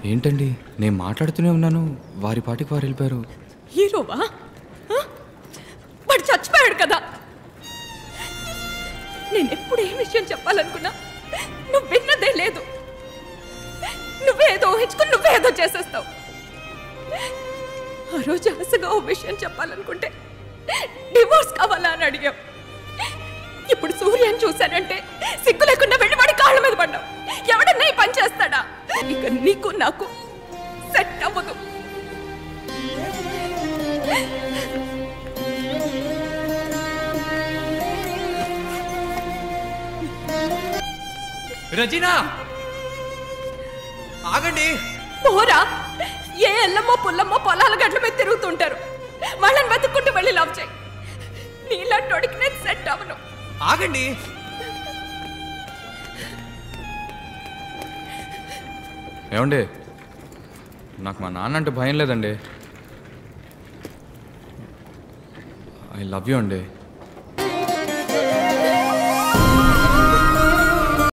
ఏంటండి నేను మాట్లాడుతూనే ఉన్నాను వారి పాటికి వారు వెళ్ళిపోయారు హీరోవా ఆ? వాడు చచ్చిపోయాడు కదా నేను ఎప్పుడు ఏ విషయం చెప్పాలనుకున్నా నువ్వు విన్నదే లేదు నువ్వేదో ఊహించుకుని నువ్వేదో చేసేస్తావు ఆ రోజు ఆశగా ఓ విషయం చెప్పాలనుకుంటే డివోర్స్ కావాలా అని అడిగావు ఇప్పుడు సూర్యని చూశానంటే సిగ్గు లేకుండా వెళ్ళి వాడి కాళ్ళ మీద పడ్డావు ఎవడన్నా ఈ పని చేస్తాడా ఇక నీకు నాకు సెట్ అవ్వదు రజీనా ఆగండి పోరా ఏ ఎల్లమ్మో పుల్లమ్మో పొలాల గట్ల మీద తిరుగుతుంటారు వాళ్ళని వెతుక్కుంటూ వెళ్ళి లవ్ చేయి నీలాంటోడికి నేను సెట్ అవ్వను ఆగండి ఏమండి నాకు మా నాన్న అంటే భయం లేదండి ఐ లవ్ యూ అండి